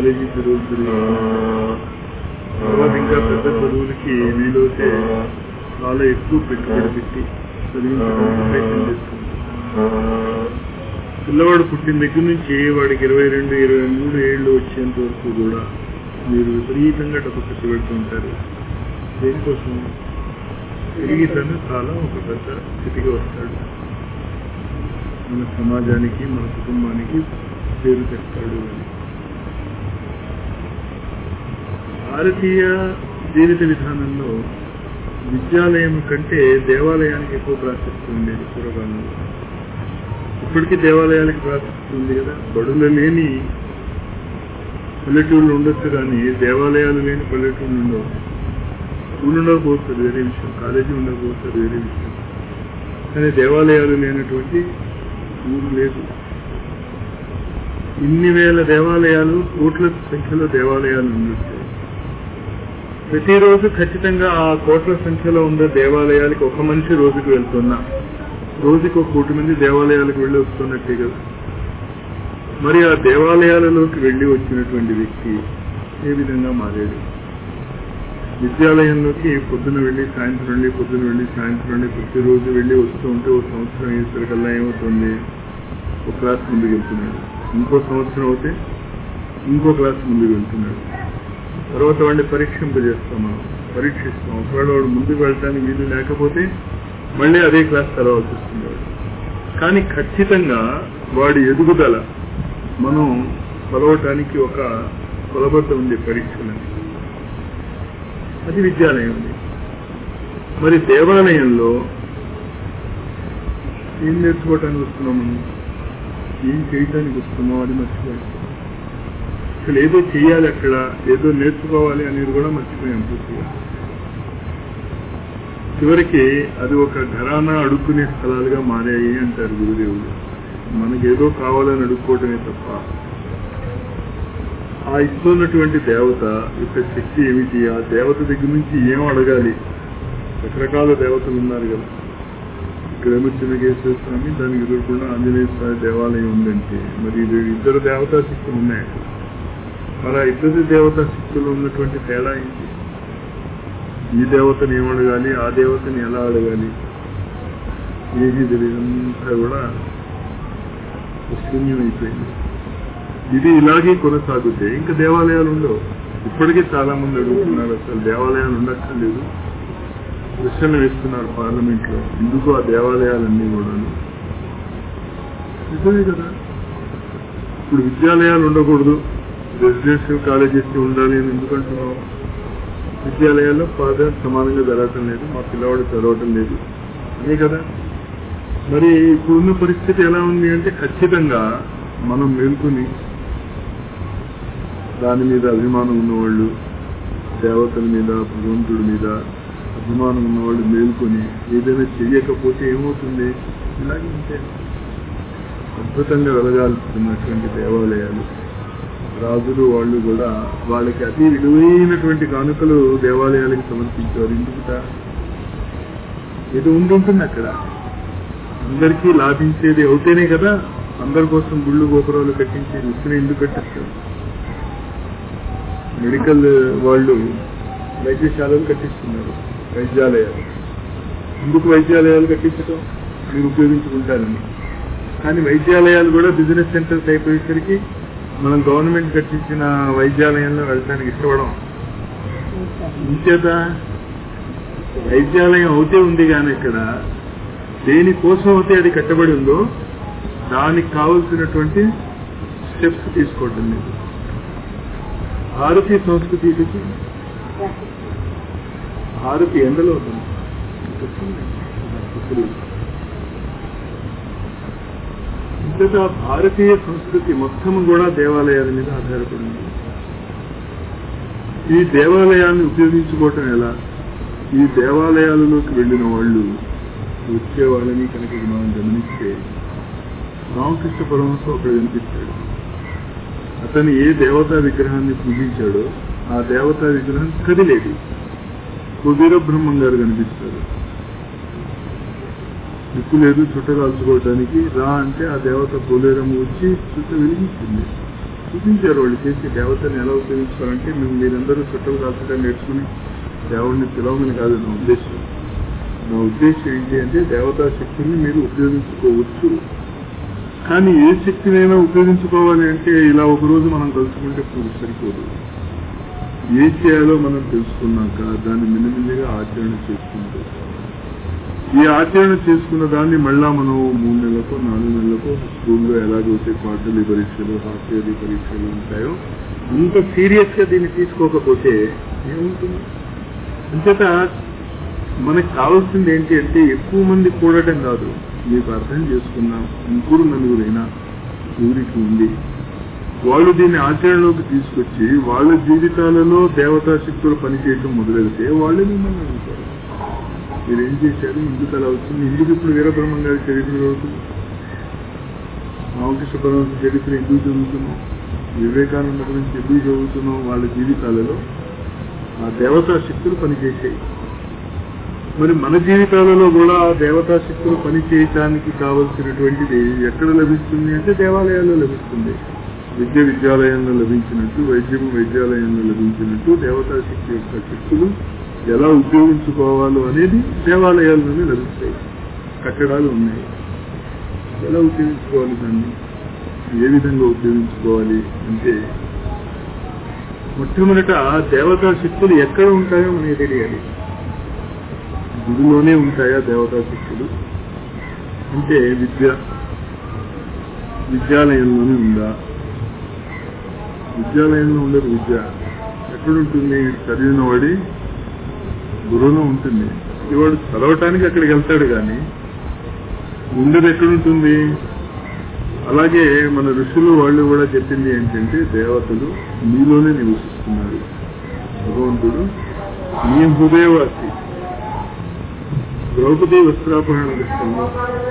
College చదువులు చదువుతున్నారు తర్వాత ఇంకా పెద్ద చదువులకి వీలైతే చాలా ఎక్కువ పెట్టుబడి పెట్టి చదివించడానికి ప్రయత్నం చేస్తున్నారు పిల్లవాడు పుట్టిన దగ్గర నుంచి వాడికి ఇరవై రెండు ఇరవై మూడు ఏళ్ళు వచ్చేంత వరకు కూడా మీరు విపరీతంగా డబ్బు ఖర్చు పెడుతుంటారు దేనికోసం తిరిగి తను చాలా ఒక పెద్ద స్థితికి వస్తాడు మన సమాజానికి మన కుటుంబానికి పేరు తెస్తాడు అని భారతీయ జీవిత విధానంలో విద్యాలయం కంటే దేవాలయానికి ఎక్కువ ప్రాశస్త్యం ఉండేది పూర్వకాలంలో ఇప్పటికీ దేవాలయాలకు ప్రాశస్త్యం ఉంది కదా బడులు లేని పల్లెటూళ్ళు ఉండొచ్చు కానీ దేవాలయాలు లేని పల్లెటూళ్ళు ఉండవు స్కూల్ ఉండకపోవచ్చు అది వేరే విషయం కాలేజీ ఉండకపోవచ్చు అది వేరే విషయం కానీ దేవాలయాలు లేనటువంటి ఊరు లేదు ఇన్ని వేల దేవాలయాలు కోట్ల సంఖ్యలో దేవాలయాలు ఉండొచ్చు ప్రతిరోజు ఖచ్చితంగా ఆ కోట్ల సంఖ్యలో ఉన్న దేవాలయాలకి ఒక మనిషి రోజుకు వెళ్తున్నా రోజుకి ఒక కోటి మంది దేవాలయాలకు వెళ్ళి వస్తున్నట్టే కదా మరి ఆ దేవాలయాలలోకి వెళ్ళి వచ్చినటువంటి వ్యక్తి ఏ విధంగా మారాడు విద్యాలయంలోకి పొద్దున వెళ్ళి సాయంత్రం వెళ్ళి పొద్దున వెళ్ళి సాయంత్రం వెళ్ళి ప్రతిరోజు వెళ్ళి వస్తూ ఉంటే ఒక సంవత్సరం అయ్యేసరికల్లా ఏమవుతుంది ఒక క్లాస్ ముందుకు వెళ్తున్నాడు ఇంకో సంవత్సరం అవుతే ఇంకో క్లాస్ ముందుకు వెళ్తున్నాడు తర్వాత వాడిని పరీక్షింపజేస్తాం మనం పరీక్షిస్తాం ఒకవేళ వాడు ముందుకు వెళ్ళడానికి వీలు లేకపోతే మళ్ళీ అదే క్లాస్ చదవాల్సి వస్తుంది వాడు కానీ ఖచ్చితంగా వాడి ఎదుగుదల మనం కొలవటానికి ఒక కొలబద్ద ఉంది పరీక్షలని అది విద్యాలయం ఉంది మరి దేవాలయంలో ఏం నేర్చుకోవటానికి వస్తున్నాం మనం ఏం చేయటానికి వస్తున్నాం అది మర్చిపోయాం అసలు ఏదో చేయాలి అక్కడ ఏదో నేర్చుకోవాలి అనేది కూడా మర్చిపోయాం పూర్తిగా చివరికి అది ఒక ఘరానా అడుక్కునే స్థలాలుగా మారాయి అంటారు గురుదేవుడు మనకి ఏదో కావాలని అడుక్కోవటమే తప్ప ఆ ఇస్తున్నటువంటి దేవత యొక్క శక్తి ఏమిటి ఆ దేవత దగ్గర నుంచి ఏం అడగాలి రకరకాల దేవతలు ఉన్నారు కదా ఇక్కడ చిన్నకేశ్వర స్వామి దానికి ఎదుర్కొన్న ఆంజనేయ స్వామి దేవాలయం ఉందంటే మరి ఇది ఇద్దరు దేవతా శక్తులు ఉన్నాయి అక్కడ మరి ఆ ఇద్దరు దేవతా శక్తులు ఉన్నటువంటి తేడా ఏంటి ఈ దేవతని ఏం అడగాలి ఆ దేవతని ఎలా అడగాలి ఏది తెలియదంతా కూడా శూన్యం అయిపోయింది ఇది ఇలాగే కొనసాగుతే ఇంకా దేవాలయాలు ఉండవు ఇప్పటికే చాలా మంది అడుగుతున్నారు అసలు దేవాలయాలు ఉండక్కర్లేదు ప్రశ్నలు వేస్తున్నారు పార్లమెంట్ లో ఎందుకు ఆ దేవాలయాలన్నీ కూడా నిజమే కదా ఇప్పుడు విద్యాలయాలు ఉండకూడదు రెసిడెన్షియల్ కాలేజెస్ ఉండాలి అని ఎందుకంటున్నావు విద్యాలయాల్లో ఫాదర్ సమానంగా జరగటం లేదు మా పిల్లవాడు చదవటం లేదు అదే కదా మరి ఇప్పుడున్న పరిస్థితి ఎలా ఉంది అంటే ఖచ్చితంగా మనం మేల్కొని దాని మీద అభిమానం ఉన్నవాళ్ళు దేవతల మీద భగవంతుడి మీద అభిమానం ఉన్నవాళ్ళు మేల్కొని ఏదైనా చెయ్యకపోతే ఏమవుతుంది ఇలాగే ఉంటే అద్భుతంగా వెలగాల్సినటువంటి దేవాలయాలు రాజులు వాళ్ళు కూడా వాళ్ళకి అతి విలువైనటువంటి కానుకలు దేవాలయాలకు సమర్పించారు ఎందుకుట ఏదో ఉండి ఉంటుంది అక్కడ అందరికీ లాభించేది అవుతేనే కదా అందరి కోసం గుళ్ళు గోపురాలు కట్టించేది ఇసుని ఎందుకు కట్టిస్తారు మెడికల్ వాళ్ళు వైద్యశాలలు కట్టిస్తున్నారు వైద్యాలయాలు ఎందుకు వైద్యాలయాలు కట్టించడం మీరు ఉపయోగించుకుంటారని కానీ వైద్యాలయాలు కూడా బిజినెస్ సెంటర్స్ అయిపోయేసరికి మనం గవర్నమెంట్ కట్టించిన వైద్యాలయంలో వెళ్ళడానికి ఇష్టపడం ఇంచేత వైద్యాలయం అవుతే ఉంది కానీ ఇక్కడ దేనికోసం అయితే అది కట్టబడి ఉందో దానికి కావలసినటువంటి స్టెప్స్ తీసుకోవటం లేదు భారతీయ సంస్కృతి ఇది భారతి ఎండలో ఉంటుంది ఇంతగా భారతీయ సంస్కృతి మొత్తం కూడా దేవాలయాల మీద ఆధారపడింది ఈ దేవాలయాన్ని ఉపయోగించుకోవటం ఎలా ఈ దేవాలయాలలోకి వెళ్ళిన వాళ్ళు వచ్చే వాళ్ళని కనుక మనం గమనిస్తే రామకృష్ణ పరమహంస ఒకడు వినిపిస్తాడు అతను ఏ దేవతా విగ్రహాన్ని పూజించాడో ఆ దేవతా విగ్రహం కదిలేదు కుబీర బ్రహ్మం గారు కనిపిస్తారు దిక్కు లేదు చుట్ట కాల్చుకోవడానికి రా అంటే ఆ దేవత పోలేరం వచ్చి చుట్ట వెలిగించింది చూపించారు వాళ్ళు చేసి దేవతని ఎలా ఉపయోగించుకోవాలంటే మేము మీరందరూ చుట్టలు కాకుండా నేర్చుకుని దేవుడిని పిలవమని కాదు నా ఉద్దేశం నా ఉద్దేశం ఏంటి అంటే దేవతా శక్తిని మీరు ఉపయోగించుకోవచ్చు కానీ ఏ శక్తినైనా ఉపయోగించుకోవాలి అంటే ఇలా ఒక రోజు మనం కలుసుకుంటే పూర్తి సరిపోదు ఏ చేయాలో మనం తెలుసుకున్నాక దాన్ని మెల్లిమెల్లిగా ఆచరణ చేసుకుంటూ ఈ ఆచరణ చేసుకున్న దాన్ని మళ్ళా మనం మూడు నెలలకు నాలుగు నెలలకు స్కూల్లో ఎలాగైతే క్వార్టర్లీ పరీక్షలు హాఫ్ ఇయర్లీ పరీక్షలు ఉంటాయో అంత సీరియస్ గా దీన్ని తీసుకోకపోతే ఏముంటుంది అంచేత మనకు కావాల్సింది ఏంటి అంటే ఎక్కువ మంది కూడటం కాదు మీకు అర్థం చేసుకున్నాం ముగ్గురు నలుగురైనా ఊరికి ఉంది వాళ్ళు దీన్ని ఆచరణలోకి తీసుకొచ్చి వాళ్ళ జీవితాలలో దేవతా శక్తులు పనిచేయటం మొదలెడితే వాళ్ళే మిమ్మల్ని అడుగుతారు మీరు ఏం చేశారు ఎందుకు అలా వచ్చింది ఎందుకు ఇప్పుడు వీరబ్రహ్మం గారి చరిత్ర చదువుతుంది రామకృష్ణ పరమహంస చరిత్ర ఎందుకు చదువుతున్నాం వివేకానంద గురించి ఎందుకు చదువుతున్నాం వాళ్ళ జీవితాలలో ఆ దేవతా శక్తులు పనిచేసాయి మరి మన జీవితాలలో కూడా ఆ దేవతా శక్తులు పనిచేయటానికి కావలసినటువంటిది ఎక్కడ లభిస్తుంది అంటే దేవాలయాల్లో లభిస్తుంది విద్య విద్యాలయంలో లభించినట్టు వైద్యం వైద్యాలయంలో లభించినట్టు దేవతా శక్తి యొక్క శక్తులు ఎలా ఉపయోగించుకోవాలో అనేది దేవాలయాల్లోనే లభిస్తాయి కట్టడాలు ఉన్నాయి ఎలా ఉపయోగించుకోవాలి దాన్ని ఏ విధంగా ఉపయోగించుకోవాలి అంటే మొట్టమొదట దేవతా శక్తులు ఎక్కడ ఉంటాయో మనకి తెలియాలి గుడిలోనే ఉంటాయా దేవతా శక్తులు అంటే విద్య విద్యాలయంలోనే ఉందా విద్యాలయంలో ఉండదు విద్య ఎక్కడుంటుంది చదివిన వాడి గురువులో ఉంటుంది ఇవాడు చదవటానికి అక్కడికి వెళ్తాడు కానీ ఉండదు ఎక్కడుంటుంది అలాగే మన ఋషులు వాళ్ళు కూడా చెప్పింది ఏంటంటే దేవతలు మీలోనే నివసిస్తున్నారు భగవంతుడు మీ హృదయవాసి ద్రౌపది వస్త్రాపహరణ విషయంలో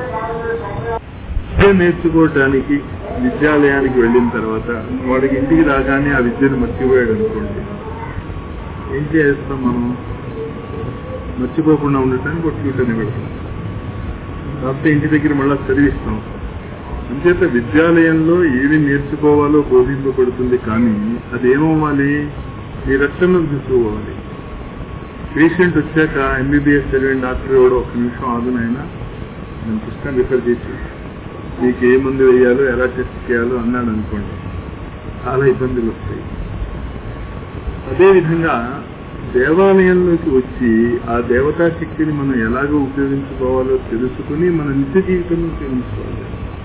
విద్య నేర్చుకోవటానికి విద్యాలయానికి వెళ్ళిన తర్వాత వాడికి ఇంటికి రాగానే ఆ విద్యను మర్చిపోయాడు అనుకోండి ఏం చేస్తాం మనం మర్చిపోకుండా ఉండటానికి ఒక ట్యూటర్ని పెడతాం కాకపోతే ఇంటి దగ్గర మళ్ళా చదివిస్తాం అంచేత విద్యాలయంలో ఏది నేర్చుకోవాలో బోధింపబడుతుంది కానీ అది ఏమవ్వాలి మీ రక్షణలో తీసుకోవాలి పేషెంట్ వచ్చాక ఎంబీబీఎస్ చదివిన డాక్టర్ ఎవడో ఒక నిమిషం ఆగునైనా నేను పుస్తకం రిఫర్ చేసి మీకు ఏ మందు వేయాలో ఎలా టెస్ట్ చేయాలో అన్నాడు అనుకోండి చాలా ఇబ్బందులు వస్తాయి అదేవిధంగా దేవాలయంలోకి వచ్చి ఆ దేవతా శక్తిని మనం ఎలాగో ఉపయోగించుకోవాలో తెలుసుకుని మన నిత్య జీవితంలో ఉపయోగించుకోవాలి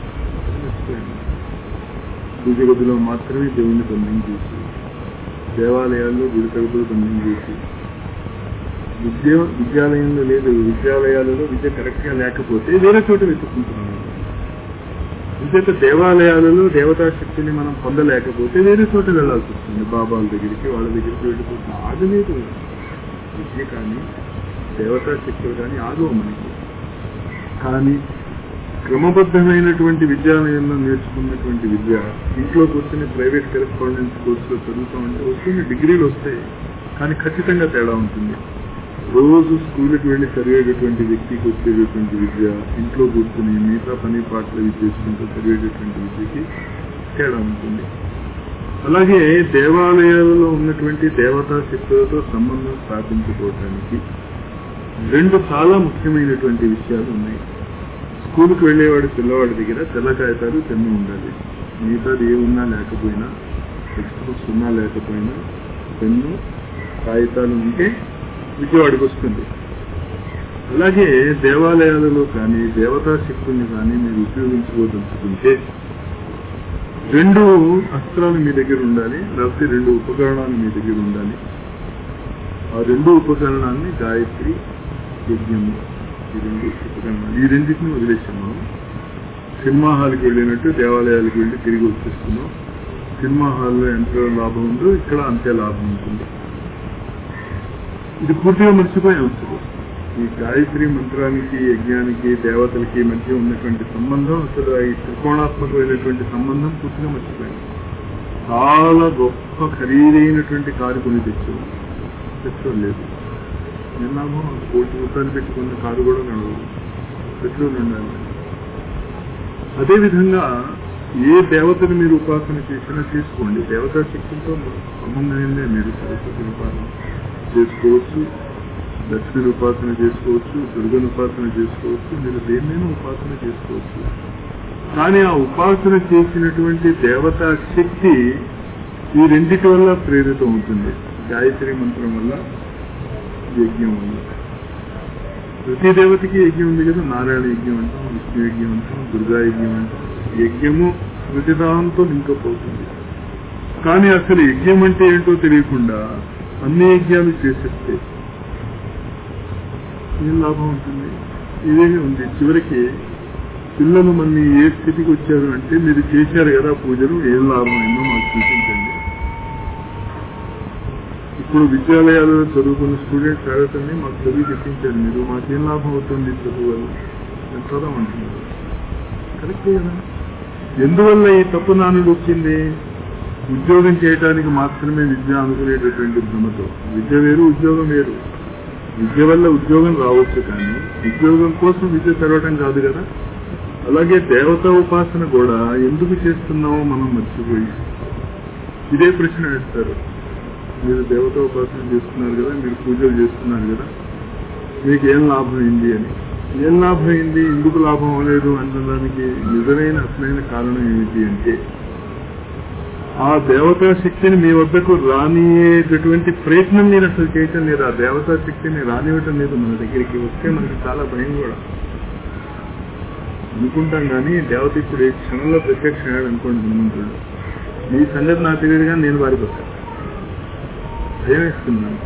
పూజ గదిలో మాత్రమే దేవుణ్ణి బంధం చేసి దేవాలయాల్లో గుడి తలుపులు బంధం చేసి విద్య విద్యాలయంలో లేదు విద్యాలయాలలో విద్య కరెక్ట్ గా లేకపోతే వేరే చోట వెతుక్కుంటున్నాం ఇంతక దేవాలయాలలో దేవతా శక్తిని మనం పొందలేకపోతే వేరే చోట వెళ్లాల్సి వస్తుంది బాబాల దగ్గరికి వాళ్ళ దగ్గరికి వెళ్ళిపోతున్నాం ఆగలేదు విద్య కానీ దేవతా శక్తులు కానీ ఆగవు మనకి కానీ క్రమబద్ధమైనటువంటి విద్యాలయంలో నేర్చుకున్నటువంటి విద్య ఇంట్లో కూర్చొని ప్రైవేట్ కరెస్పాండెన్స్ కోర్సులో చదువుతూ ఉంటే వస్తుంది డిగ్రీలు వస్తాయి కానీ ఖచ్చితంగా తేడా ఉంటుంది రోజు స్కూల్కి వెళ్ళి చదివేటటువంటి వ్యక్తికి వచ్చేటటువంటి విద్య ఇంట్లో కూర్చొని మిగతా పని పాటలు అవి చేసుకుంటూ చదివేటటువంటి విద్యకి తేడా ఉంటుంది అలాగే దేవాలయాలలో ఉన్నటువంటి దేవతా శక్తులతో సంబంధం స్థాపించుకోవటానికి రెండు చాలా ముఖ్యమైనటువంటి విషయాలు ఉన్నాయి స్కూల్కి వెళ్ళేవాడు పిల్లవాడి దగ్గర తెల్ల కాగితాలు తెమ్మ ఉండాలి మిగతాది ఏ ఉన్నా లేకపోయినా టెక్స్ట్ బుక్స్ ఉన్నా లేకపోయినా పెన్ను కాగితాలు ఉంటే విజయవాడికి వస్తుంది అలాగే దేవాలయాలలో కానీ దేవతా శక్తుల్ని కానీ మీరు ఉపయోగించుకోదలుచుకుంటే రెండు అస్త్రాలు మీ దగ్గర ఉండాలి లేకపోతే రెండు ఉపకరణాలు మీ దగ్గర ఉండాలి ఆ రెండు ఉపకరణాన్ని గాయత్రి యజ్ఞము ఈ రెండు ఉపకరణాలు ఈ రెండింటిని వదిలేసాం మనం సినిమా హాల్కి వెళ్ళినట్టు దేవాలయాలకు వెళ్ళి తిరిగి వచ్చేస్తున్నాం సినిమా హాల్లో ఎంత లాభం ఉందో ఇక్కడ అంతే లాభం ఉంటుంది ఇది పూర్తిగా మర్చిపోయాం అసలు ఈ గాయత్రి మంత్రానికి యజ్ఞానికి దేవతలకి మధ్య ఉన్నటువంటి సంబంధం అసలు ఈ త్రికోణాత్మకమైనటువంటి సంబంధం పూర్తిగా మర్చిపోయాం చాలా గొప్ప ఖరీదైనటువంటి కారు కొని తెచ్చాం పెట్రోల్ లేదు నిన్నామో కోటి రూపాయలు పెట్టుకున్న కారు కూడా నడవదు పెట్రోల్ ఉండాలి అదేవిధంగా ఏ దేవతను మీరు ఉపాసన చేసినా చేసుకోండి దేవతా శక్తితో సంబంధమైందే మీరు సరస్వతి ఉపాసన చేసుకోవచ్చు లక్ష్మిని ఉపాసన చేసుకోవచ్చు దుర్గను ఉపాసన చేసుకోవచ్చు మీరు దేన్నైనా ఉపాసన చేసుకోవచ్చు కానీ ఆ ఉపాసన చేసినటువంటి దేవతా శక్తి ఈ రెండిటి వల్ల ప్రేరితం అవుతుంది గాయత్రి మంత్రం వల్ల యజ్ఞం వల్ల ప్రతి దేవతకి యజ్ఞం ఉంది కదా నారాయణ యజ్ఞం అంటాం విష్ణు యజ్ఞం అంటాం దుర్గా యజ్ఞం అంటాం యజ్ఞము ప్రతిదాంతో లింకప్ అవుతుంది కానీ అసలు యజ్ఞం అంటే ఏంటో తెలియకుండా అన్ని యజ్ఞాలు చేసేస్తే ఏం లాభం ఉంటుంది ఇదేమీ ఉంది చివరికి పిల్లలు మన ఏ స్థితికి వచ్చారు అంటే మీరు చేశారు కదా పూజలు ఏం లాభం అయిందో మాకు చూపించండి ఇప్పుడు విద్యాలయాలలో చదువుకున్న స్టూడెంట్స్ అడగటండి మాకు చదువు చెప్పించారు మీరు మాకేం లాభం అవుతుంది చదువు వల్ల నేను చదవమంటున్నారు కరెక్టే కదా ఎందువల్ల ఈ తప్పు నానుడు వచ్చింది ఉద్యోగం చేయడానికి మాత్రమే విద్య అనుకునేటటువంటి భ్రమతో విద్య వేరు ఉద్యోగం వేరు విద్య వల్ల ఉద్యోగం రావచ్చు కానీ ఉద్యోగం కోసం విద్య చదవటం కాదు కదా అలాగే దేవతా ఉపాసన కూడా ఎందుకు చేస్తున్నామో మనం మర్చిపోయి ఇదే ప్రశ్న వేస్తారు మీరు దేవతా ఉపాసన చేస్తున్నారు కదా మీరు పూజలు చేస్తున్నారు కదా మీకు ఏం లాభం అయింది అని ఏం లాభం అయింది ఎందుకు లాభం అవ్వలేదు అనడానికి నిజమైన అసలైన కారణం ఏమిటి అంటే ఆ దేవతా శక్తిని మీ వద్దకు రానియేటటువంటి ప్రయత్నం మీరు అసలు చేయటం లేదు ఆ దేవతా శక్తిని రానివ్వటం లేదు మన దగ్గరికి వస్తే మనకి చాలా భయం కూడా అనుకుంటాం కానీ దేవత ఇప్పుడు ఈ క్షణంలో ప్రత్యక్షమయ్యాడు అనుకోండి హనుమంతుడు మీ సంగతి నాకు తెలియదు కానీ నేను వారికి వస్తాను భయం వేస్తున్నాను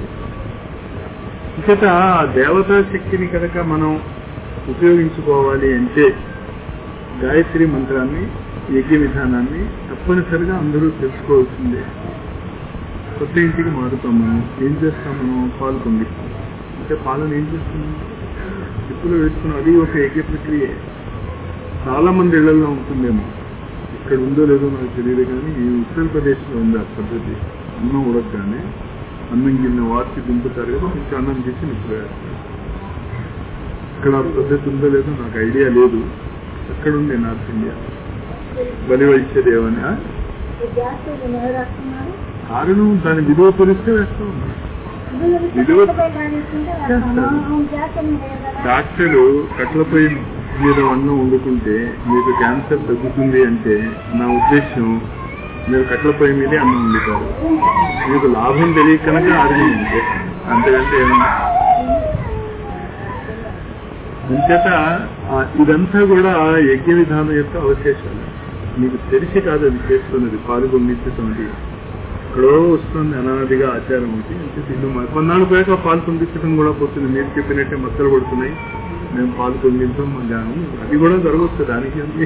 ఇకట ఆ దేవతా శక్తిని కనుక మనం ఉపయోగించుకోవాలి అంటే గాయత్రి మంత్రాన్ని యజ్ఞ విధానాన్ని తప్పనిసరిగా అందరూ తెలుసుకోవాల్సిందే కొత్త ఇంటికి మారుతాం మనం ఏం చేస్తాం మనం పాలు పొంగిస్తాం అంటే పాలను ఏం చేస్తున్నాం ఇప్పుడు వేసుకున్నాం అది ఒక యజ్ఞ ప్రక్రియ చాలా మంది ఇళ్లలో ఉంటుందేమో ఇక్కడ ఉందో లేదో నాకు తెలియదు కానీ ఈ ఉత్తరప్రదేశ్లో ఉంది ఆ పద్ధతి అన్నం ఉడకగానే అన్నం గిన్నె వార్చి దింపుతారు కదా కొంచెం అన్నం చేసి నిప్పు వేస్తారు ఇక్కడ ఆ పద్ధతి ఉందో లేదో నాకు ఐడియా లేదు ఎక్కడ ఉంది నార్త్ ఇండియా బలి వైద్యదేవని గ్యాస్ ఎవరు రాస్తున్నారు కారణం దాని విలువ తెలిస్తే వేస్తాం విలువ గ్యాస్ ఏమి లేదు కదా డాక్టర్లు కట్లపై మీద అన్నం వండుకుంటే మీకు క్యాన్సర్ తగ్గుతుంది అంటే నా ఉద్దేశం మీరు కట్లపై మీదే అన్నం వండుతారు మీకు లాభం తెలియక కనుక ఆర్గ్యుమెంట్ అంతకంటే ఏమన్నా అంచేత ఆ ఇదంతా కూడా యజ్ఞ విధానం యొక్క అవశేషాలు మీకు తెలిసి కాదు అది చేస్తున్నది పాలు పొంగించటం అది ఎక్కడో వస్తుంది అనాదిగా ఆచారం ఒకటి అంటే ఇల్లు మా- కొన్నాళ్ళు పోయాక పాలు పొంగించడం కూడా పోతుంది మీరు చెప్పినట్టే మచ్చలు పడుతున్నాయి మేము పాలు పొంగించాం మధ్యాహ్నం అది కూడా జరగవచ్చు దానికి అంతే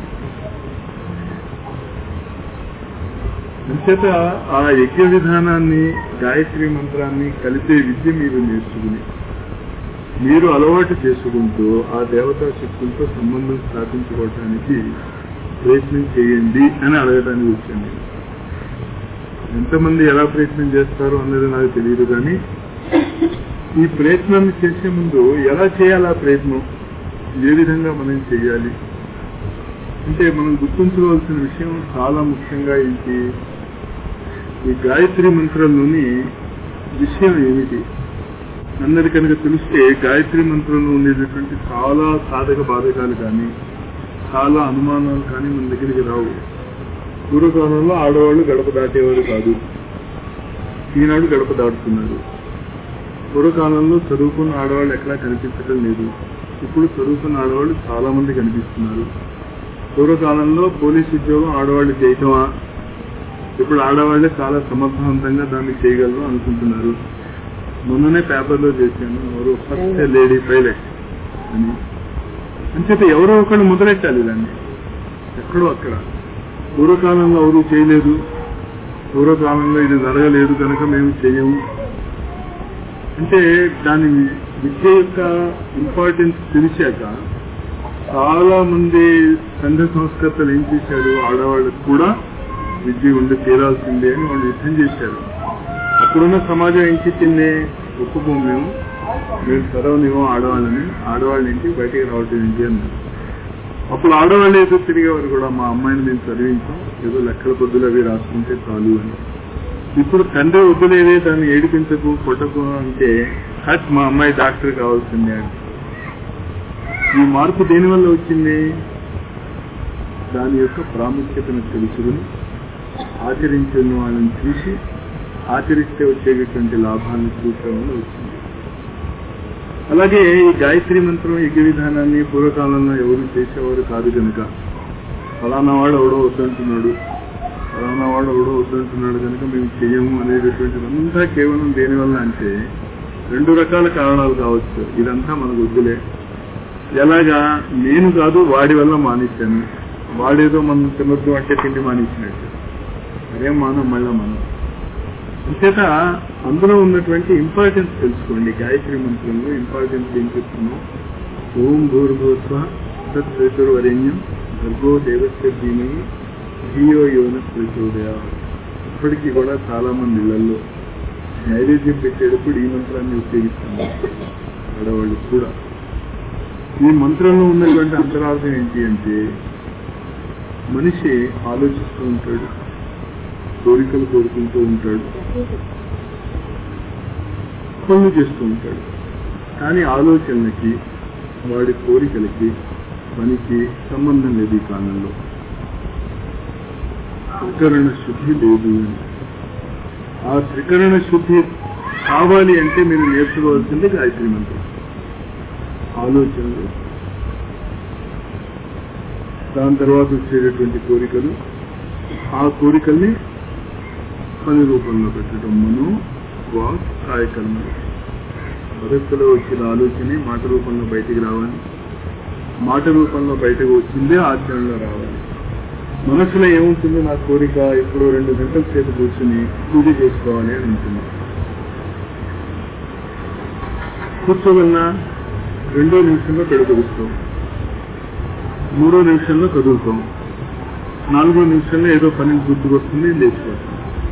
అంచేత ఆ యజ్ఞ విధానాన్ని గాయత్రి మంత్రాన్ని కలిపే విద్య మీరు నేర్చుకుని మీరు అలవాటు చేసుకుంటూ ఆ దేవతా శక్తులతో సంబంధం స్థాపించుకోవటానికి ప్రయత్నం చేయండి అని అడగడానికి వచ్చాను ఎంతమంది ఎలా ప్రయత్నం చేస్తారో అన్నది నాకు తెలియదు కానీ ఈ ప్రయత్నాన్ని చేసే ముందు ఎలా చేయాలి ఆ ప్రయత్నం ఏ విధంగా మనం చేయాలి అంటే మనం గుర్తుంచుకోవాల్సిన విషయం చాలా ముఖ్యంగా ఏంటి ఈ గాయత్రి మంత్రంలోని విషయం ఏమిటి అందరి కనుక తెలిస్తే గాయత్రి మంత్రంలో ఉండేటటువంటి చాలా సాధక బాధకాలు కానీ చాలా అనుమానాలు కానీ మన దగ్గరికి రావు పూర్వకాలంలో ఆడవాళ్ళు గడప దాటేవారు కాదు ఈనాడు గడప దాటుతున్నారు పూర్వకాలంలో చదువుకున్న ఆడవాళ్ళు ఎక్కడా కనిపించడం లేదు ఇప్పుడు చదువుకున్న ఆడవాళ్ళు చాలా మంది కనిపిస్తున్నారు పూర్వకాలంలో పోలీస్ ఉద్యోగం ఆడవాళ్ళు చేయటమా ఇప్పుడు ఆడవాళ్ళే చాలా సమర్థవంతంగా దాన్ని చేయగలరు అనుకుంటున్నారు మొన్ననే పేపర్లో చేశాను ఎవరు ఫస్ట్ లేడీ పైలట్ అని అంచేత ఎవరో ఒకళ్ళు మొదలెట్టాలి దాన్ని ఎక్కడో అక్కడ పూర్వకాలంలో ఎవరు చేయలేదు పూర్వకాలంలో ఇది జరగలేదు కనుక మేము చేయము అంటే దాని విద్య యొక్క ఇంపార్టెన్స్ తెలిసాక చాలా మంది సంఘ సంస్కర్తలు ఏం చేశారు ఆడవాళ్ళకు కూడా విద్య ఉండి తీరాల్సిందే అని వాళ్ళు యుద్ధం చేశారు అప్పుడున్న సమాజం ఏం చెప్పింది ఒప్పుకోము మేము మేము చదవనివ్వం ఆడవాళ్ళని ఆడవాళ్ళ ఇంటి బయటికి రావటం ఏంటి అన్నారు అప్పుడు ఆడవాళ్ళు ఏదో తిరిగేవారు కూడా మా అమ్మాయిని మేము చదివించాం ఏదో లెక్కల పొద్దులు అవి రాసుకుంటే చాలు అని ఇప్పుడు తండ్రి వద్దులేదే దాన్ని ఏడిపించకు కొట్టకు అంటే హట్ మా అమ్మాయి డాక్టర్ కావాల్సిందే అని ఈ మార్పు దేని వల్ల వచ్చింది దాని యొక్క ప్రాముఖ్యతను తెలుసుకుని ఆచరించిన వాళ్ళని చూసి ఆచరిస్తే వచ్చేటటువంటి లాభాలను చూడటం వల్ల వచ్చింది అలాగే ఈ గాయత్రి మంత్రం యజ్ఞ విధానాన్ని పూర్వకాలంలో ఎవరు చేసేవారు కాదు కనుక ఫలానా వాడు ఎవడో వద్దంటున్నాడు ఫలానా వాడు ఎవడో వద్దంటున్నాడు కనుక మేము చెయ్యము అనేటటువంటిది అంతా కేవలం దేనివల్ల అంటే రెండు రకాల కారణాలు కావచ్చు ఇదంతా మనకు వద్దులే ఎలాగా నేను కాదు వాడి వల్ల మానేశాను వాడేదో మనం తినొద్దు అంటే తిండి మానేసినట్టు అదేం మానం మళ్ళా మనం అంచేత అందులో ఉన్నటువంటి ఇంపార్టెన్స్ తెలుసుకోండి గాయత్రి మంత్రంలో ఇంపార్టెన్స్ ఏం చెప్తున్నాం ఓం భూర్భూత్వ తత్వరేణ్యం భర్గో దేవస్య ధీమని ధియో యోన ప్రచోదయ ఇప్పటికీ కూడా చాలా మంది ఇళ్లలో నైవేద్యం పెట్టేటప్పుడు ఈ మంత్రాన్ని ఉపయోగిస్తున్నారు ఆడవాళ్ళు కూడా ఈ మంత్రంలో ఉన్నటువంటి అంతరార్థం ఏంటి అంటే మనిషి ఆలోచిస్తూ ఉంటాడు కోరికలు కోరుకుంటూ ఉంటాడు పనులు చేస్తూ ఉంటాడు కానీ ఆలోచనలకి వాడి కోరికలకి పనికి సంబంధం లేదు ఈ కాలంలో త్రికరణ శుద్ధి లేదు అని ఆ త్రికరణ శుద్ధి కావాలి అంటే మీరు నేర్చుకోవాల్సింది గాయత్రి మంత్రం ఆలోచనలు దాని తర్వాత వచ్చేటటువంటి కోరికలు ఆ కోరికల్ని పని రూపంలో పెట్టడం మను వాక్ కాయకర్మలు మొదట్లో వచ్చిన ఆలోచన మాట రూపంలో బయటికి రావాలి మాట రూపంలో బయటకు వచ్చిందే ఆచరణలో రావాలి మనసులో ఏముంటుంది నా కోరిక ఇప్పుడు రెండు గంటల సేపు కూర్చుని పూజ చేసుకోవాలి అని ఉంటుంది కూర్చోవలన రెండో నిమిషంలో పెడగలుగుతాం మూడో నిమిషంలో కదులుతాం నాలుగో నిమిషంలో ఏదో పని గుర్తుకొస్తుంది లేచిపోతాం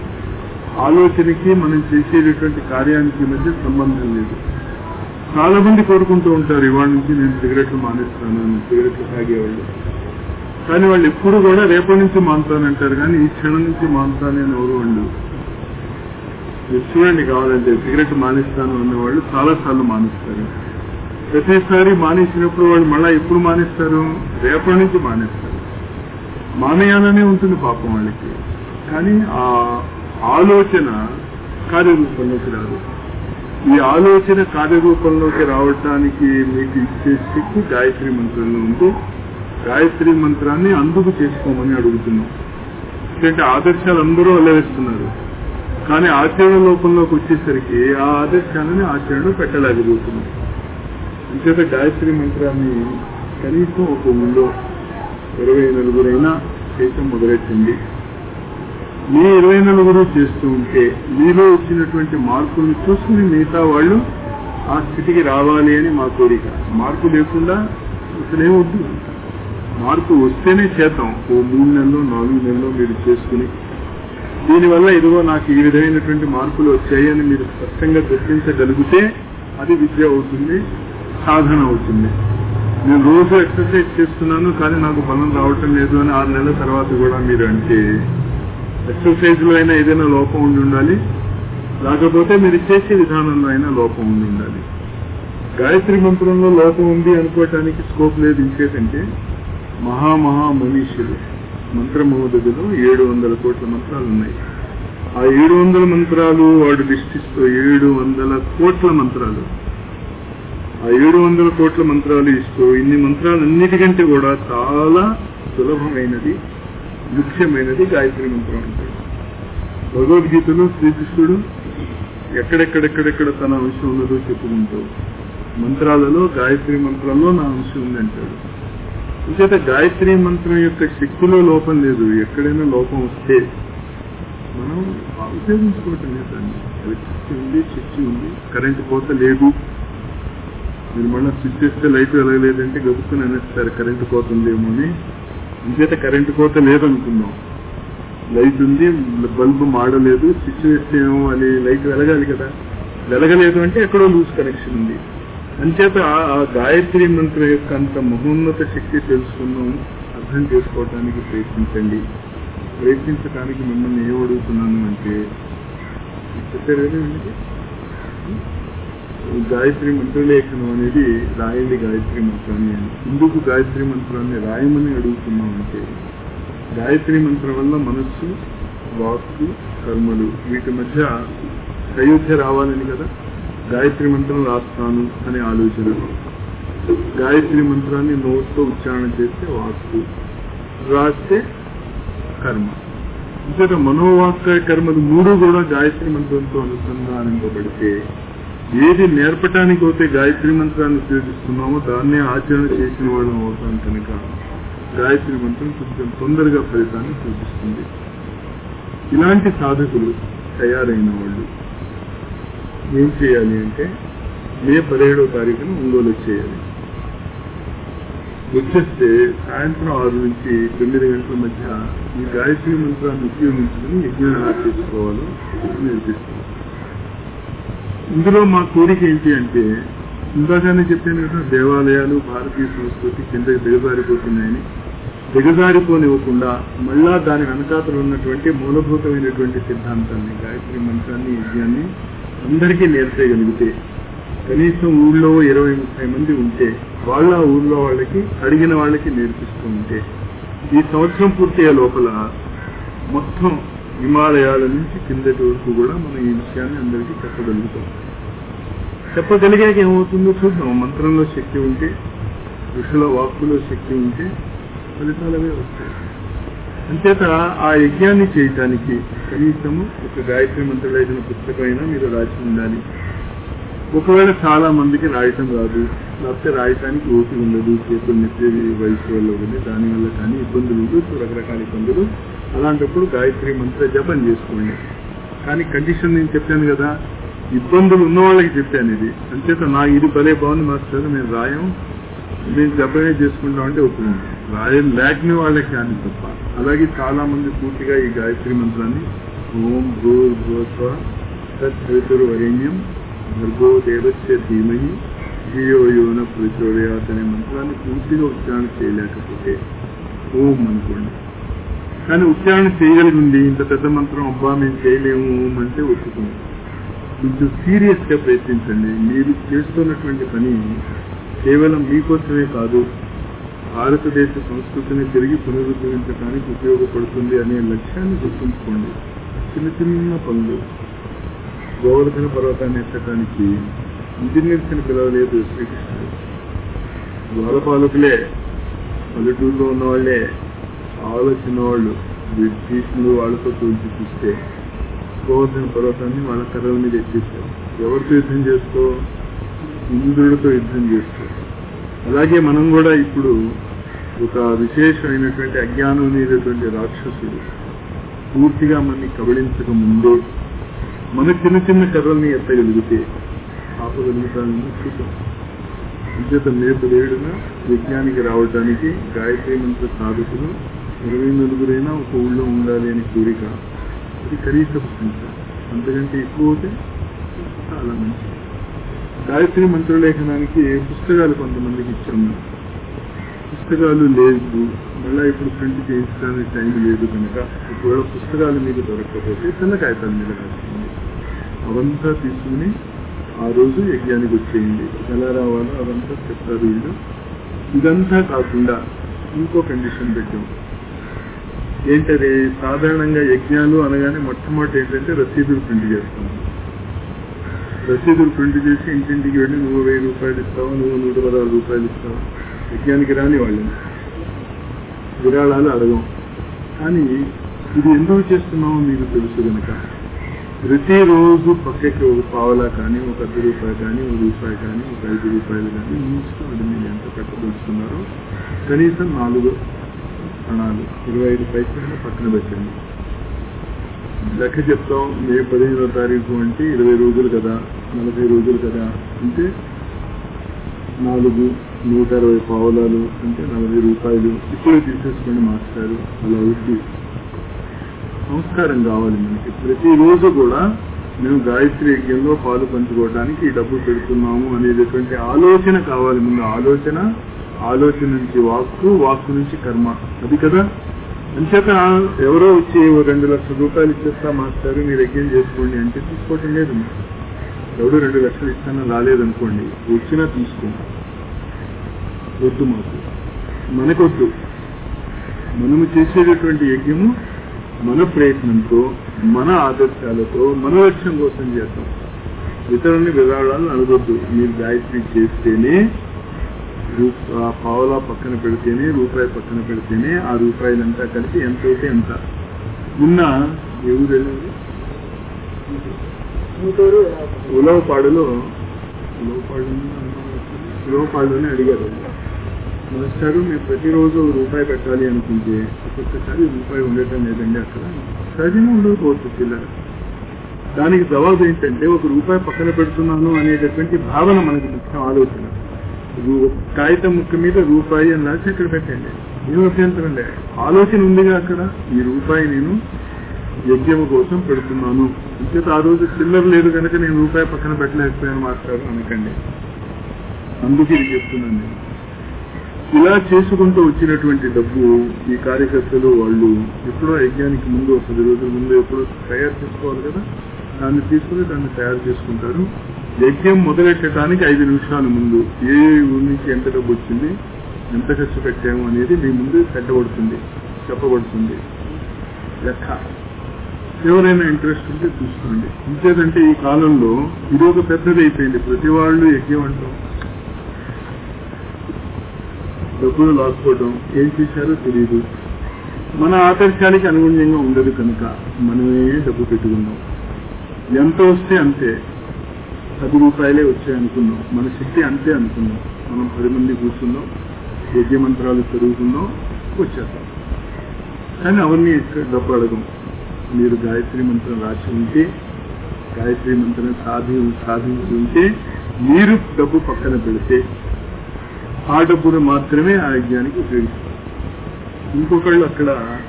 ఆలోచనకి మనం చేసేటటువంటి కార్యానికి మధ్య సంబంధం లేదు చాలా మంది కోరుకుంటూ ఉంటారు ఇవాళ నుంచి నేను సిగరెట్లు మానేస్తాను అని సిగరెట్లు తాగేవాళ్ళు కానీ వాళ్ళు ఎప్పుడు కూడా రేపటి నుంచి మానుతానంటారు కానీ ఈ క్షణం నుంచి మానుతానని ఎవరు వాళ్ళు మీరు చూడండి కావాలంటే సిగరెట్ మానేస్తాను అన్నవాళ్ళు చాలా సార్లు మానేస్తారు ప్రతిసారి మానేసినప్పుడు వాళ్ళు మళ్ళా ఎప్పుడు మానేస్తారు రేపటి నుంచి మానేస్తారు మానేయాలనే ఉంటుంది పాపం వాళ్ళకి కానీ ఆ ఆలోచన కార్యరూపంలోకి రాదు ఈ ఆలోచన కార్యరూపంలోకి రావటానికి మీకు ఇచ్చే శక్తి గాయత్రి మంత్రంలో ఉంటే గాయత్రి మంత్రాన్ని అందుకు చేసుకోమని అడుగుతున్నాం ఎందుకంటే ఆదర్శాలు అందరూ అల్లవేస్తున్నారు కానీ ఆచరణ లోపంలోకి వచ్చేసరికి ఆ ఆదర్శాలని ఆచరణలో పెట్టలేకపోతున్నాం అంచేత గాయత్రి మంత్రాన్ని కనీసం ఒక ఊళ్ళో ఇరవై నలుగురైనా చేయటం మొదలెట్టండి మీ ఇరవై నలుగురు చేస్తూ ఉంటే మీలో వచ్చినటువంటి మార్పుల్ని చూసుకుని మిగతా వాళ్ళు ఆ స్థితికి రావాలి అని మా కోరిక మార్పు లేకుండా అసలేమొద్దు మార్పు వస్తేనే చేద్దాం ఓ మూడు నెలలు నాలుగు నెలలు మీరు చేసుకుని దీనివల్ల ఇదిగో నాకు ఈ విధమైనటువంటి మార్పులు వచ్చాయి అని మీరు స్పష్టంగా గుర్తించగలిగితే అది విద్య అవుతుంది సాధన అవుతుంది నేను రోజు ఎక్సర్సైజ్ చేస్తున్నాను కానీ నాకు బలం రావటం లేదు అని ఆరు నెలల తర్వాత కూడా మీరు అంటే ఎక్సర్సైజ్ లో అయినా ఏదైనా లోపం ఉండి ఉండాలి లేకపోతే మీరు చేసే విధానంలో అయినా లోపం ఉండి ఉండాలి గాయత్రి మంత్రంలో లోపం ఉంది అనుకోవటానికి స్కోప్ లేదు ఇంకేదంటే మహామహా మనీషులు మంత్రమోదగలో ఏడు వందల కోట్ల మంత్రాలు ఉన్నాయి ఆ ఏడు వందల మంత్రాలు వాడు లిస్టిస్తూ ఏడు వందల కోట్ల మంత్రాలు ఆ ఏడు వందల కోట్ల మంత్రాలు ఇస్తూ ఇన్ని మంత్రాలన్నిటికంటే కూడా చాలా సులభమైనది ముఖ్యమైనది గాయత్రి మంత్రం అంటే భగవద్గీతలో శ్రీకృష్ణుడు ఎక్కడెక్కడెక్కడెక్కడ తన అంశం ఉన్నదో చెప్పుకుంటూ మంత్రాలలో గాయత్రి మంత్రంలో నా అంశం ఉందంటాడు ఇంకేత గాయత్రి మంత్రం యొక్క శక్తిలో లోపం లేదు ఎక్కడైనా లోపం వస్తే మనం ఉపయోగించుకోవటం లేదండి ఎలక్ట్రిసిటీ ఉంది స్విచ్ ఉంది కరెంట్ కోత లేదు మీరు మళ్ళీ స్విచ్ చేస్తే లైట్ వెలగలేదంటే గబుక్కుని అనేస్తారు కరెంటు కోత ఉందేమో అని ఇంకేత కరెంటు కోత లేదనుకుందాం లైట్ ఉంది బల్బు మాడలేదు స్విచ్ వేస్తే ఏమో అని లైట్ వెలగాలి కదా వెలగలేదు అంటే ఎక్కడో లూజ్ కనెక్షన్ ఉంది అంచేత ఆ గాయత్రి మంత్రం యొక్క అంత మహోన్నత శక్తి తెలుసుకున్నాం అర్థం చేసుకోవటానికి ప్రయత్నించండి ప్రయత్నించడానికి మిమ్మల్ని ఏం అడుగుతున్నాను అంటే చెప్పారు కదా వీళ్ళకి? గాయత్రి మంత్రలేఖనం అనేది రాయండి గాయత్రి మంత్రాన్ని అని ఎందుకు గాయత్రి మంత్రాన్ని రాయమని అడుగుతున్నాం అంటే గాయత్రి మంత్రం వల్ల మనస్సు వాక్కు కర్మలు వీటి మధ్య అయోధ్య రావాలని కదా గాయత్రి మంత్రం రాస్తాను అనే ఆలోచన గాయత్రి మంత్రాన్ని నోట్తో ఉచ్చారణ చేస్తే వాక్కు రాస్తే కర్మ ఇంతట మనోవాక్య కర్మలు మూడు కూడా గాయత్రి మంత్రంతో అనుసంధానింపబడితే ఏది నేర్పటానికి అయితే గాయత్రి మంత్రాన్ని ఉపయోగిస్తున్నామో దాన్నే ఆచరణ చేసిన వాళ్ళం అవుతాం కనుక గాయత్రి మంత్రం కొంచెం తొందరగా ఫలితాన్ని చూపిస్తుంది ఇలాంటి సాధకులు తయారైన వాళ్ళు ఏం చేయాలి అంటే మే పదిహేడవ తారీఖున ఒంగోలు వచ్చేయాలి వచ్చేస్తే సాయంత్రం ఆరు నుంచి తొమ్మిది గంటల మధ్య ఈ గాయత్రి మంత్రాన్ని ఉపయోగించుకుని యజ్ఞం ఎలా చేసుకోవాలో నేర్పిస్తాం ఇందులో మా కోరిక ఏంటి అంటే ఇందాకనే చెప్పాను కదా దేవాలయాలు భారతీయ సంస్కృతి కిందకి దిగజారిపోతున్నాయని దిగజారిపోనివ్వకుండా మళ్ళా దాని వెనకాతలు ఉన్నటువంటి మూలభూతమైనటువంటి సిద్ధాంతాన్ని గాయత్రి మంత్రాన్ని యజ్ఞాన్ని అందరికీ నేర్పేయగలిగితే కనీసం ఊళ్ళో ఇరవై ముప్పై మంది ఉంటే వాళ్ళ ఊళ్ళో వాళ్ళకి అడిగిన వాళ్ళకి నేర్పిస్తూ ఉంటే ఈ సంవత్సరం పూర్తయ్యే లోపల మొత్తం హిమాలయాల నుంచి కిందటి వరకు కూడా మనం ఈ విషయాన్ని అందరికీ చెప్పగలుగుతాం చెప్పగలిగాక ఏమవుతుందో చూద్దాం మంత్రంలో శక్తి ఉంటే ఋషుల వాక్కులో శక్తి ఉంటే ఫలితాలవే వస్తాయి అంచేత ఆ యజ్ఞాన్ని చేయటానికి కనీసము ఒక గాయత్రి మంత్రులైన పుస్తకమైనా మీరు రాసి ఉండాలి ఒకవేళ చాలా మందికి రాయటం రాదు లేకపోతే రాయటానికి ఓపిక ఉండదు చేతులు నొప్పి వయసు వల్ల ఉంది దానివల్ల కానీ ఇబ్బందులు ఉండొచ్చు రకరకాల ఇబ్బందులు అలాంటప్పుడు గాయత్రి మంత్ర జపం చేసుకోండి కానీ కండిషన్ నేను చెప్పాను కదా ఇబ్బందులు ఉన్న వాళ్ళకి చెప్పాను ఇది అంచేత నా ఇది భలే బాగుంది మాస్టర్ మేము రాయం మేము జపమే చేసుకుంటాం అంటే ఒప్పుకుంటాం రాయం లేకని వాళ్ళకి కానీ తప్ప అలాగే చాలా మంది పూర్తిగా ఈ గాయత్రి మంత్రాన్ని ఓం భూర్ భూత్వ తత్సవితురు వరేణ్యం భర్గో దేవస్య ధీమహి ధియో యోన ప్రచోదయాత్ అనే మంత్రాన్ని పూర్తిగా ఉచ్చారణ చేయలేకపోతే ఓం అనుకోండి కానీ ఉచ్చారణ చేయగలిగింది ఇంత పెద్ద మంత్రం అబ్బా మేము చేయలేము ఓం అంటే ఒప్పుకుంది కొంచెం సీరియస్ గా ప్రయత్నించండి మీరు చేస్తున్నటువంటి పని కేవలం మీకోసమే కాదు భారతదేశ సంస్కృతిని తిరిగి పునరుద్ధరించడానికి ఉపయోగపడుతుంది అనే లక్ష్యాన్ని గుర్తుంచుకోండి చిన్న చిన్న పనులు గోవర్ధన పర్వతాన్ని ఎత్తడానికి ఇంజనీర్స్ ని పిలవలేదు శ్రీకృష్ణుడు ద్వారపాలకులే పల్లెటూరులో ఉన్న వాళ్ళే ఆలోచన వాళ్ళు భీష్ముడు వాళ్ళతో తోల్చి చూస్తే గోవర్ధన పర్వతాన్ని వాళ్ళ కర్రల మీద ఎక్కిస్తారు ఎవరితో యుద్ధం చేస్తూ ఇంద్రుడితో యుద్ధం చేస్తూ అలాగే మనం కూడా ఇప్పుడు ఒక విశేషమైనటువంటి అజ్ఞానం అనేటటువంటి రాక్షసుడు పూర్తిగా మనని కబళించక ముందే మన చిన్న చిన్న కర్రల్ని ఎత్తగలిగితే ఆపగలుగుతానని చూద్దాం విద్యత మేపదేడున విజ్ఞానికి రావడానికి గాయత్రి మంత్ర సాధకులు ఇరవై నలుగురైనా ఒక ఊళ్ళో ఉండాలి అని కోరిక అది కనీసపు సంఖ్య అంతకంటే ఎక్కువ అవుతే చాలా మంచి గాయత్రి మంత్రలేఖనానికి పుస్తకాలు కొంతమందికి ఇచ్చాము పుస్తకాలు లేదు మళ్ళీ ఇప్పుడు ప్రింట్ చేయించడానికి టైం లేదు కనుక ఒకవేళ పుస్తకాలు మీకు దొరకకపోతే చిన్న కాగితాల మీద రాసుకోండి అవంతా తీసుకుని ఆ రోజు యజ్ఞానికి వచ్చేయండి ఎలా రావాలో అవంతా చెప్తారు వీళ్ళు ఇదంతా కాకుండా ఇంకో కండిషన్ పెట్టాం ఏంటది సాధారణంగా యజ్ఞాలు అనగానే మొట్టమొదటి ఏంటంటే రసీదులు ప్రింట్ చేస్తాం రసీదులు ప్రింట్ చేసి ఇంటింటికి వెళ్ళి నువ్వు వెయ్యి రూపాయలు ఇస్తావా నువ్వు నూట పదహారు రూపాయలు ఇస్తావా యజ్ఞానికి రాని వాళ్ళు విరాళాలు అడగం కానీ ఇది ఎందుకు చేస్తున్నామో మీకు తెలుసు కనుక ప్రతిరోజు పక్కకి ఒక పావలా కానీ ఒక అర్ధ రూపాయి కానీ ఒక రూపాయి కానీ ఒక ఐదు రూపాయలు కానీ మీ ఇష్టం అది మీరు ఎంత కట్టదలుచుకున్నారో కనీసం నాలుగు కణాలు ఇరవై ఐదు పైసలు పక్కన పెట్టండి లెక్క చెప్తాం మే పదిహేనో తారీఖు అంటే ఇరవై రోజులు కదా నలభై రోజులు కదా అంటే నాలుగు నూట అరవై పావులాలు అంటే నలభై రూపాయలు ఇప్పుడే తీసేసుకోండి మాస్టారు అలా అవుద్ది సంస్కారం కావాలి మనకి ప్రతిరోజు కూడా మేము గాయత్రి యజ్ఞంలో పాలు పంచుకోవడానికి ఈ డబ్బు పెడుతున్నాము అనేటటువంటి ఆలోచన కావాలి ముందు ఆలోచన ఆలోచన నుంచి వాక్కు వాక్కు నుంచి కర్మ అది కదా అంచేత ఎవరో వచ్చి ఓ రెండు లక్షల రూపాయలు ఇచ్చేస్తా మాస్టారు మీరు యజ్ఞం చేసుకోండి అంటే తీసుకోవటం లేదు ఎవడు రెండు లక్షలు ఇస్తానో రాలేదనుకోండి వచ్చినా తీసుకోండి వద్దు మాకు మనకొద్దు మనము చేసేటటువంటి యజ్ఞము మన ప్రయత్నంతో మన ఆదర్శాలతో మన లక్ష్యం కోసం చేద్దాం ఇతరుల్ని విధానాలను అడగొద్దు మీరు గాయత్రి చేస్తేనే రూ- ఆ పావలా పక్కన పెడితేనే రూపాయి పక్కన పెడితేనే ఆ రూపాయలంతా కలిపి ఎంత అయితే ఎంత నిన్న ఎవరు వెళ్ళారు గుంటూరు ఉలవపాడులో ఉలవపాడు ఉలవపాడులోనే అడిగారు మాస్టారు మీరు ప్రతిరోజు ఒక రూపాయి పెట్టాలి అనుకుంటే ఒక్కొక్కసారి రూపాయి ఉండటం లేదండి అక్కడ సహజంగా ఉండకపోవచ్చు పిల్లలు దానికి జవాబు ఏంటంటే ఒక రూపాయి పక్కన పెడుతున్నాను అనేటటువంటి భావన మనకి ముఖ్యం ఆలోచన రూ- కాగితం ముక్క మీద రూపాయి అని రాసి అక్కడ పెట్టండి ఏం అభ్యంతరం లే ఆలోచన ఉందిగా అక్కడ ఈ రూపాయి నేను యజ్ఞం కోసం పెడుతున్నాను అంచేత ఆ రోజు చిల్లర లేదు కనుక నేను రూపాయి పక్కన పెట్టలేకపోయాను మాస్టర్ అనకండి అందుకే ఇది చెప్తున్నాను నేను ఇలా చేసుకుంటూ వచ్చినటువంటి డబ్బు ఈ కార్యకర్తలు వాళ్ళు ఎప్పుడో యజ్ఞానికి ముందు ఒక పది రోజుల ముందు ఎప్పుడో తయారు చేసుకోవాలి కదా దాన్ని తీసుకుని దాన్ని తయారు చేసుకుంటారు యజ్ఞం మొదలెట్టడానికి ఐదు నిమిషాల ముందు ఏ ఊరి నుంచి ఎంత డబ్బు వచ్చింది ఎంత ఖర్చు పెట్టాము అనేది మీ ముందు పెట్టబడుతుంది చెప్పబడుతుంది లెక్క ఎవరైనా ఇంట్రెస్ట్ ఉంటే చూసుకోండి ఇంకేదంటే ఈ కాలంలో ఇది ఒక పెద్దది అయిపోయింది ప్రతి వాళ్ళు యజ్ఞం అంటాం డబ్బులు లాక్కోవడం ఏం చేశారో తెలియదు మన ఆదర్శానికి అనుగుణ్యంగా ఉండదు కనుక మనమే డబ్బు పెట్టుకున్నాం ఎంత వస్తే అంతే పది రూపాయలే వచ్చాయి అనుకున్నాం మన శక్తి అంతే అనుకున్నాం మనం పది మంది కూర్చున్నాం యజ్ఞ మంత్రాలు చదువుకున్నాం వచ్చేస్తాం కానీ అవన్నీ ఇక్కడ డబ్బు అడగం మీరు గాయత్రి మంత్రం రాసి ఉంటే గాయత్రి మంత్రం సాధి సాధించి ఉంటే మీరు డబ్బు పక్కన పెడితే ఆ డబ్బును మాత్రమే ఆ యజ్ఞానికి ఉపయోగిస్తారు ఇంకొకళ్ళు అక్కడ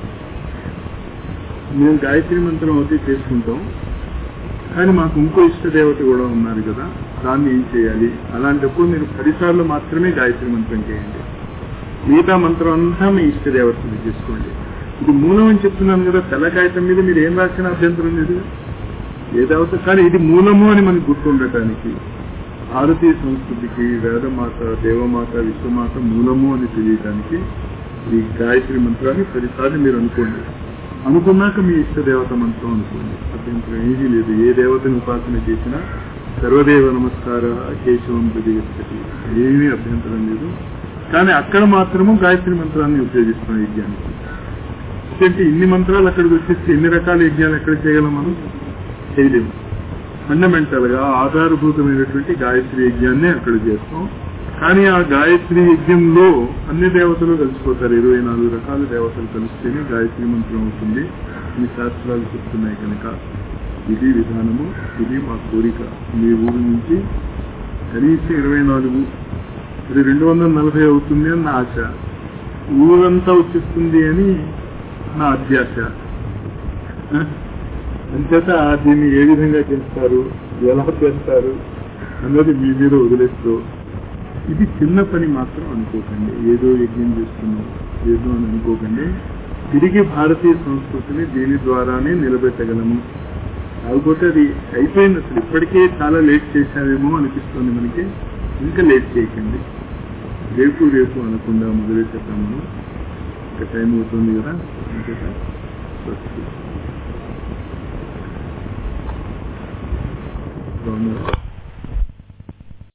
మేము గాయత్రి మంత్రం అయితే చేసుకుంటాం కానీ మాకు ఇంకో ఇష్ట దేవత కూడా ఉన్నారు కదా దాన్ని ఏం చేయాలి అలాంటప్పుడు మీరు పదిసార్లు మాత్రమే గాయత్రి మంత్రం చేయండి మిగతా మంత్రం అంతా మీ ఇష్ట దేవతలు చేసుకోండి ఇది మూలం అని చెప్తున్నాను కదా తెల్ల కాగితం మీద మీరు ఏం రాసిన అభ్యంతరం లేదు ఏ దేవత కానీ ఇది మూలము అని మనకు గుర్తుండటానికి భారతీయ సంస్కృతికి వేదమాత దేవమాత విశ్వమాత మూలము అని తెలియటానికి ఈ గాయత్రి మంత్రాన్ని పదిసార్లు మీరు అనుకోండి అనుకున్నాక మీ ఇష్ట దేవత మంత్రం అనుకోండి అభ్యంతరం ఏదీ లేదు ఏ దేవతని ఉపాసన చేసినా సర్వదేవ నమస్కార కేశవం ప్రతిగచ్చతి ఏమీ అభ్యంతరం లేదు కానీ అక్కడ మాత్రము గాయత్రి మంత్రాన్ని ఉపయోగిస్తున్నాం యజ్ఞానికి ఎందుకంటే ఇన్ని మంత్రాలు అక్కడికి వచ్చేసి ఎన్ని రకాల యజ్ఞాలు ఎక్కడ చేయగలం మనం చేయలేము ఫండమెంటల్ గా ఆధారభూతమైనటువంటి గాయత్రి యజ్ఞాన్ని అక్కడ చేస్తాం కానీ ఆ గాయత్రి యజ్ఞంలో అన్ని దేవతలు కలిసిపోతారు ఇరవై నాలుగు రకాల దేవతలు కలిస్తేనే గాయత్రి మంత్రం అవుతుంది ఈ శాస్త్రాలు చెప్తున్నాయి కనుక ఇది విధానము ఇది మా కోరిక మీ ఊరు నుంచి కనీసం ఇరవై నాలుగు ఇది రెండు వందల నలభై అవుతుంది అని నా ఆశ ఊరంతా వచ్చేస్తుంది అని నా అత్యాశ అంచేత దీన్ని ఏ విధంగా చేస్తారు ఎలా చేస్తారు అన్నది మీ మీద వదిలేస్తూ ఇది చిన్న పని మాత్రం అనుకోకండి ఏదో యజ్ఞం చేస్తున్నాం ఏదో అని అనుకోకండి తిరిగి భారతీయ సంస్కృతిని దీని ద్వారానే నిలబెట్టగలము కాకపోతే అది అయిపోయింది అసలు ఇప్పటికే చాలా లేట్ చేశామేమో అనిపిస్తుంది మనకి ఇంకా లేట్ చేయకండి రేపు రేపు అనకుండా మొదలెట్టేద్దాం మనం ఇంకా టైం అవుతుంది కదా అంతేకా బాగున్నారా